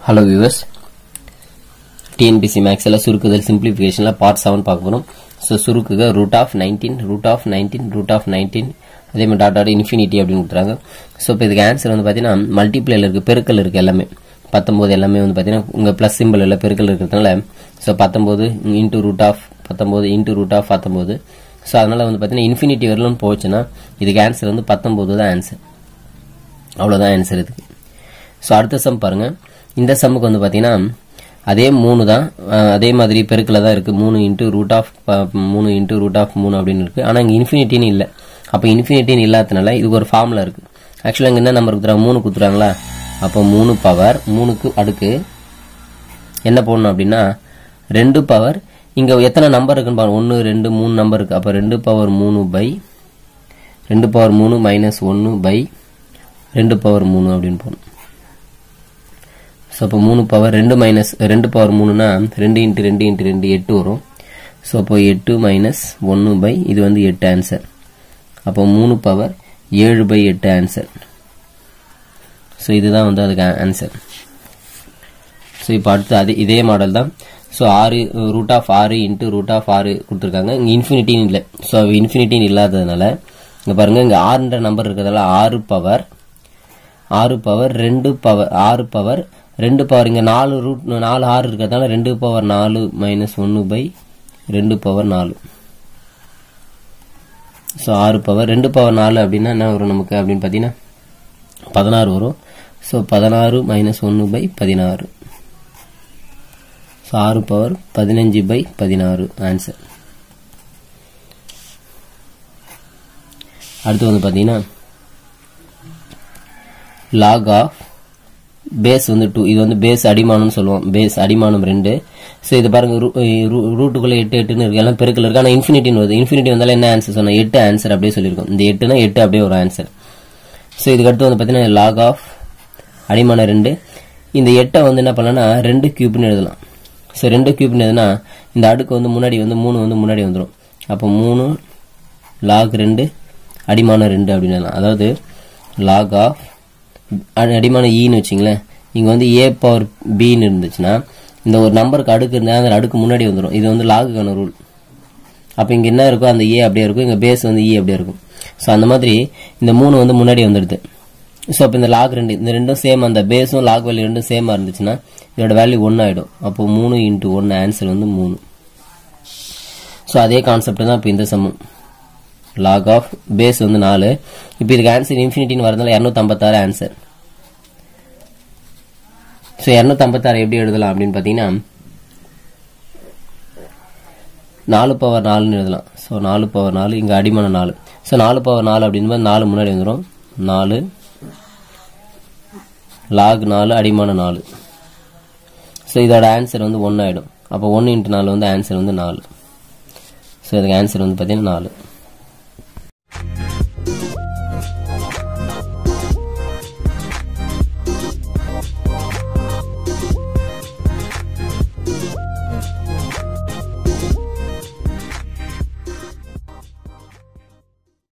hello viewers TNPSC மேக்ஸில் சுருக்குதல் சிம்பிளிஃபிகேஷனில் part seven பார்க்க போகிறோம் ஸோ சுருக்குக root of nineteen root of nineteen root of nineteen அதே மாதிரி டாட் டாட் இன்ஃபினிட்டி அப்படின்னு கொடுத்துறாங்க ஸோ இப்போ இதுக்கு ஆன்சர் வந்து பார்த்தீங்கன்னா மல்டிப்ளைல இருக்குது பெருக்கல் இருக்குது எல்லாமே பத்தொம்போது எல்லாமே வந்து பார்த்தீங்கன்னா உங்கள் ப்ளஸ் சிம்பிள் இல்லை பெருக்கல் இருக்கிறதுனால ஸோ பத்தொம்போது இன்ட்டு ரூட் ஆஃப் பத்தொம்போது இன்ட்டு ரூட் ஆஃப் பத்தொம்போது ஸோ அதனால் வந்து பார்த்தீங்கன்னா இன்ஃபினிட்டி வரலும் போச்சுன்னா இதுக்கு ஆன்சர் வந்து பத்தொம்போது தான் ஆன்சர் அவ்வளோதான் ஆன்சர் இதுக்கு ஸோ அடுத்த சம் பாருங்க இந்த சம்முக்கு வந்து பார்த்தீங்கன்னா அதே மூணு தான் அஹ், அதே மாதிரி பெருக்கில் தான் இருக்குது மூணு இன்ட்டு ரூட் ஆஃப் மூணு இன்ட்டு ரூட் ஆஃப் மூணு அப்படின்னு இருக்குது ஆனால் இங்கே இன்ஃபினிட்டின்னு இல்லை அப்போ இன்ஃபினிட்டின்னு இல்லாததுனால இதுக்கு ஒரு ஃபார்முலா இருக்குது ஆக்சுவலாக இங்கே என்ன நம்பர் கொடுத்துறாங்க மூணு கொடுத்துறாங்களா அப்போ மூணு பவர் மூணுக்கு அடுக்கு என்ன போடணும் அப்படின்னா ரெண்டு பவர் இங்கே எத்தனை நம்பர் இருக்குன்னு பாருங்க ஒன்று ரெண்டு மூணு நம்பர் இருக்குது அப்போ ரெண்டு பவர் மூணு பை ரெண்டு பவர் மூணு மைனஸ் ஒன்று பை ரெண்டு பவர் மூணு அப்படின்னு போகணும் ஸோ அப்போ மூணு பவர் ரெண்டு மைனஸ் ரெண்டு பவர் மூணுனா ரெண்டு இன்ட்டு ரெண்டு இன்ட்டு ரெண்டு எட்டு வரும் ஸோ அப்போ எட்டு மைனஸ் ஒன்று பை இது வந்து எட்டு ஆன்சர் அப்போ மூணு பவர் ஏழு பை எட்டு ஆன்சர் ஸோ இதுதான் வந்து அதுக்கு ஆன்சர் ஸோ இப்போ அடுத்து அதே இதே மாடல் தான் ஸோ ஆறு ரூட் ஆஃப் ஆறு இன்ட்டு ரூட் ஆஃப் ஆறு கொடுத்துருக்காங்க இங்கே இன்ஃபினிட்டின்னு இல்லை ஸோ இன்ஃபினிட்டின்னு இல்லாததுனால இங்கே பாருங்க இங்கே ஆறுன்ற நம்பர் இருக்கிறதால ஆறு பவர் ஆறு பவர் ரெண்டு பவர் ஆறு பவர் ரெண்டு பவர் இங்கே நாலு ரூட் நாலு ஆறு இருக்கிறதால ரெண்டு பவர் நாலு மைனஸ் ஒன்று பை ரெண்டு பவர் நாலு ஸோ ஆறு பவர் ரெண்டு பவர் நாலு அப்படின்னா என்ன வரும் நமக்கு அப்படின்னு பார்த்தீங்கன்னா பதினாறு வரும் ஸோ பதினாறு மைனஸ் ஒன்று பை பதினாறு ஸோ ஆறு பவர் பதினஞ்சு பை பதினாறு ஆன்சர் அடுத்து வந்து பார்த்தீங்கன்னா லாக் ஆஃப் பேஸ் வந்து டூ இது வந்து பேஸ் அடிமானம்னு சொல்லுவோம் பேஸ் அடிமானம் ரெண்டு ஸோ இது பாருங்க ரூட்டுக்குள்ளே எட்டு எட்டுன்னு இருக்கு எல்லாம் பெருக்கல் இருக்கு ஆனால் இன்ஃபினிட்டின்னு வருது இன்ஃபினிட்டி வந்தாலும் என்ன ஆன்சர் சொன்னோம் எட்டு ஆன்சர் அப்படியே சொல்லியிருக்கோம் இந்த எட்டுனா எட்டு அப்படியே ஒரு ஆன்சர் ஸோ இதுக்கு அடுத்து வந்து பார்த்தீங்கன்னா லாக் ஆஃப் அடிமானம் ரெண்டு இந்த எட்டை வந்து என்ன பண்ணலாம்னா ரெண்டு கியூப்னு எழுதலாம் ஸோ ரெண்டு கியூப்னு எழுதுனா இந்த அடுக்கு வந்து முன்னாடி வந்து மூணு வந்து முன்னாடி வந்துடும் அப்போ மூணு லாக் ரெண்டு அடிமானம் ரெண்டு அப்படின்னு எழுதலாம் அதாவது லாக் ஆஃப் அடிமான ஈன்னு வச்சிங்களேன் இங்கே வந்து ஏ பவர் பின்னு இருந்துச்சுன்னா இந்த ஒரு நம்பருக்கு அடுக்கு இருந்தால் அந்த அடுக்கு முன்னாடி வந்துடும் இது வந்து லாகுக்கான ரூல் அப்போ இங்கே என்ன இருக்கோ அந்த ஏ அப்படியே இருக்கும் இங்கே பேஸ் வந்து இ அப்படியே இருக்கும் ஸோ அந்த மாதிரி இந்த மூணு வந்து முன்னாடி வந்துடுது ஸோ அப்போ இந்த லாக் ரெண்டு இந்த ரெண்டும் சேம் அந்த பேஸும் லாக் வேல்யூ ரெண்டும் சேமாக இருந்துச்சுன்னா இதோட வேல்யூ ஒன்று ஆகிடும் அப்போ மூணு இன்ட்டு ஒன்று ஆன்சர் வந்து மூணு ஸோ அதே கான்செப்ட் தான் இப்போ இந்த சமம் லாக் ஆஃப் பேஸ் வந்து நாலு இப்போ இதுக்கு ஆன்சர் இன்ஃபினிட்டின்னு வரதுனால இரநூத்தம்பத்தாறு ஆன்சர் ஸோ இரநூத்தம்பத்தாறு எப்படி எழுதலாம் அப்படின்னு பார்த்தீங்கன்னா நாலு பவர் நாலுன்னு எழுதலாம் ஸோ நாலு பவர் நாலு இங்கே அடிமான நாலு ஸோ நாலு பவர் நாலு அப்படின்னு நாலு முன்னாடி வந்துடும் நாலு லாக் நாலு அடிமான நாலு ஸோ இதோட ஆன்சர் வந்து ஒன்று ஆகிடும் அப்போ ஒன்று இன்ட்டு நாலு வந்து ஆன்சர் வந்து நாலு ஸோ இதுக்கு ஆன்சர் வந்து பார்த்தீங்கன்னா நாலு